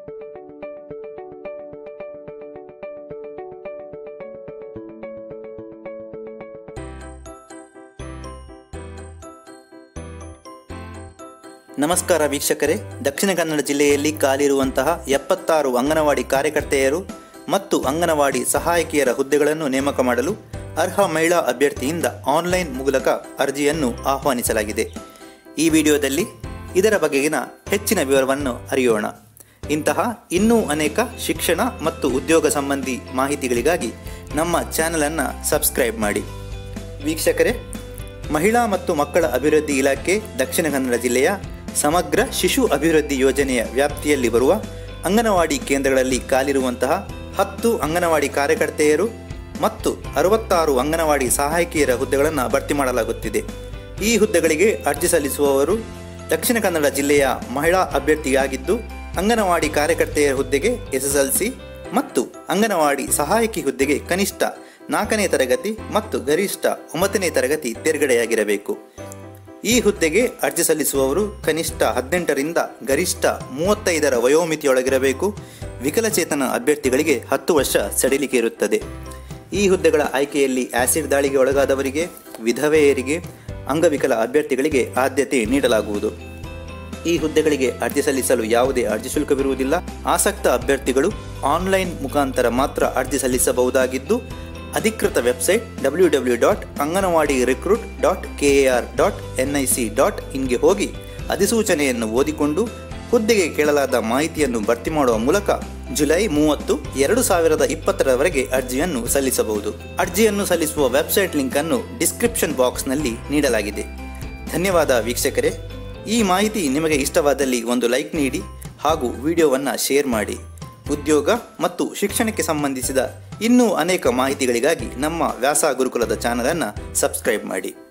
ನಮಸ್ಕಾರ ವೀಕ್ಷಕರೇ ದಕ್ಷಿಣ ಕನ್ನಡ ಜಿಲ್ಲೆಯಲ್ಲಿ ಖಾಲಿರುವಂತಹ ಎಪ್ಪತ್ತಾರು ಅಂಗನವಾಡಿ ಕಾರ್ಯಕರ್ತೆಯರು ಮತ್ತು ಅಂಗನವಾಡಿ ಸಹಾಯಕಿಯರ ಹುದ್ದೆಗಳನ್ನು ನೇಮಕ ಮಾಡಲು ಅರ್ಹ ಮಹಿಳಾ ಅಭ್ಯರ್ಥಿಯಿಂದ ಆನ್ಲೈನ್ ಮೂಲಕ ಅರ್ಜಿಯನ್ನು ಆಹ್ವಾನಿಸಲಾಗಿದೆ ಈ ವಿಡಿಯೋದಲ್ಲಿ ಇದರ ಬಗೆಗಿನ ಹೆಚ್ಚಿನ ವಿವರವನ್ನು ಅರಿಯೋಣ ಇಂತಹ ಇನ್ನೂ ಅನೇಕ ಶಿಕ್ಷಣ ಮತ್ತು ಉದ್ಯೋಗ ಸಂಬಂಧಿ ಮಾಹಿತಿಗಳಿಗಾಗಿ ನಮ್ಮ ಚಾನಲನ್ನು ಸಬ್ಸ್ಕ್ರೈಬ್ ಮಾಡಿ ವೀಕ್ಷಕರೇ ಮಹಿಳಾ ಮತ್ತು ಮಕ್ಕಳ ಅಭಿವೃದ್ಧಿ ಇಲಾಖೆ ದಕ್ಷಿಣ ಕನ್ನಡ ಜಿಲ್ಲೆಯ ಸಮಗ್ರ ಶಿಶು ಅಭಿವೃದ್ಧಿ ಯೋಜನೆಯ ವ್ಯಾಪ್ತಿಯಲ್ಲಿ ಬರುವ ಅಂಗನವಾಡಿ ಕೇಂದ್ರಗಳಲ್ಲಿ ಖಾಲಿರುವಂತಹ ಹತ್ತು ಅಂಗನವಾಡಿ ಕಾರ್ಯಕರ್ತೆಯರು ಮತ್ತು ಅರವತ್ತಾರು ಅಂಗನವಾಡಿ ಸಹಾಯಕಿಯರ ಹುದ್ದೆಗಳನ್ನು ಭರ್ತಿ ಮಾಡಲಾಗುತ್ತಿದೆ ಈ ಹುದ್ದೆಗಳಿಗೆ ಅರ್ಜಿ ಸಲ್ಲಿಸುವವರು ದಕ್ಷಿಣ ಕನ್ನಡ ಜಿಲ್ಲೆಯ ಮಹಿಳಾ ಅಭ್ಯರ್ಥಿಯಾಗಿದ್ದು ಅಂಗನವಾಡಿ ಕಾರ್ಯಕರ್ತೆಯರ ಹುದ್ದೆಗೆ ಎಸ್ಎಸ್ಎಲ್ಸಿ ಮತ್ತು ಅಂಗನವಾಡಿ ಸಹಾಯಕಿ ಹುದ್ದೆಗೆ ಕನಿಷ್ಠ ನಾಲ್ಕನೇ ತರಗತಿ ಮತ್ತು ಗರಿಷ್ಠ ಒಂಬತ್ತನೇ ತರಗತಿ ತೇರ್ಗಡೆಯಾಗಿರಬೇಕು ಈ ಹುದ್ದೆಗೆ ಅರ್ಜಿ ಸಲ್ಲಿಸುವವರು ಕನಿಷ್ಠ ಹದಿನೆಂಟರಿಂದ ಗರಿಷ್ಠ ಮೂವತ್ತೈದರ ವಯೋಮಿತಿಯೊಳಗಿರಬೇಕು ವಿಕಲಚೇತನ ಅಭ್ಯರ್ಥಿಗಳಿಗೆ ಹತ್ತು ವರ್ಷ ಸಡಿಲಿಕೆ ಇರುತ್ತದೆ ಈ ಹುದ್ದೆಗಳ ಆಯ್ಕೆಯಲ್ಲಿ ಆಸಿಡ್ ದಾಳಿಗೆ ಒಳಗಾದವರಿಗೆ ವಿಧವೆಯರಿಗೆ ಅಂಗವಿಕಲ ಅಭ್ಯರ್ಥಿಗಳಿಗೆ ಆದ್ಯತೆ ನೀಡಲಾಗುವುದು ಈ ಹುದ್ದೆಗಳಿಗೆ ಅರ್ಜಿ ಸಲ್ಲಿಸಲು ಯಾವುದೇ ಅರ್ಜಿ ಶುಲ್ಕವಿರುವುದಿಲ್ಲ ಆಸಕ್ತ ಅಭ್ಯರ್ಥಿಗಳು ಆನ್ಲೈನ್ ಮುಖಾಂತರ ಮಾತ್ರ ಅರ್ಜಿ ಸಲ್ಲಿಸಬಹುದಾಗಿದ್ದು ಅಧಿಕೃತ website W W dot Anganwadi recruit dot K A R dot N I C ಡಾಟ್ ಇನ್ಗೆ ಹೋಗಿ ಅಧಿಸೂಚನೆಯನ್ನು ಓದಿಕೊಂಡು ಹುದ್ದೆಗೆ ಕೇಳಲಾದ ಮಾಹಿತಿಯನ್ನು ಭರ್ತಿ ಮಾಡುವ ಮೂಲಕ ಜುಲೈ ಮೂವತ್ತು ಎರಡು ಸಾವಿರದ ಇಪ್ಪತ್ತರವರೆಗೆ ಅರ್ಜಿಯನ್ನು ಸಲ್ಲಿಸಬಹುದು ಅರ್ಜಿಯನ್ನು ಸಲ್ಲಿಸುವ ವೆಬ್ಸೈಟ್ ಲಿಂಕ್ ಅನ್ನು ಡಿಸ್ಕ್ರಿಪ್ಷನ್ ಬಾಕ್ಸ್ನಲ್ಲಿ ನೀಡಲಾಗಿದೆ ಧನ್ಯವಾದ ವೀಕ್ಷಕರೇ ಈ ಮಾಹಿತಿ ನಿಮಗೆ ಇಷ್ಟವಾದಲ್ಲಿ ಒಂದು ಲೈಕ್ ನೀಡಿ ಹಾಗೂ ವಿಡಿಯೋವನ್ನು ಶೇರ್ ಮಾಡಿ ಉದ್ಯೋಗ ಮತ್ತು ಶಿಕ್ಷಣಕ್ಕೆ ಸಂಬಂಧಿಸಿದ ಇನ್ನೂ ಅನೇಕ ಮಾಹಿತಿಗಳಿಗಾಗಿ ನಮ್ಮ ವ್ಯಾಸ ಗುರುಕುಲದ ಚಾನಲನ್ನು ಸಬ್ಸ್ಕ್ರೈಬ್ ಮಾಡಿ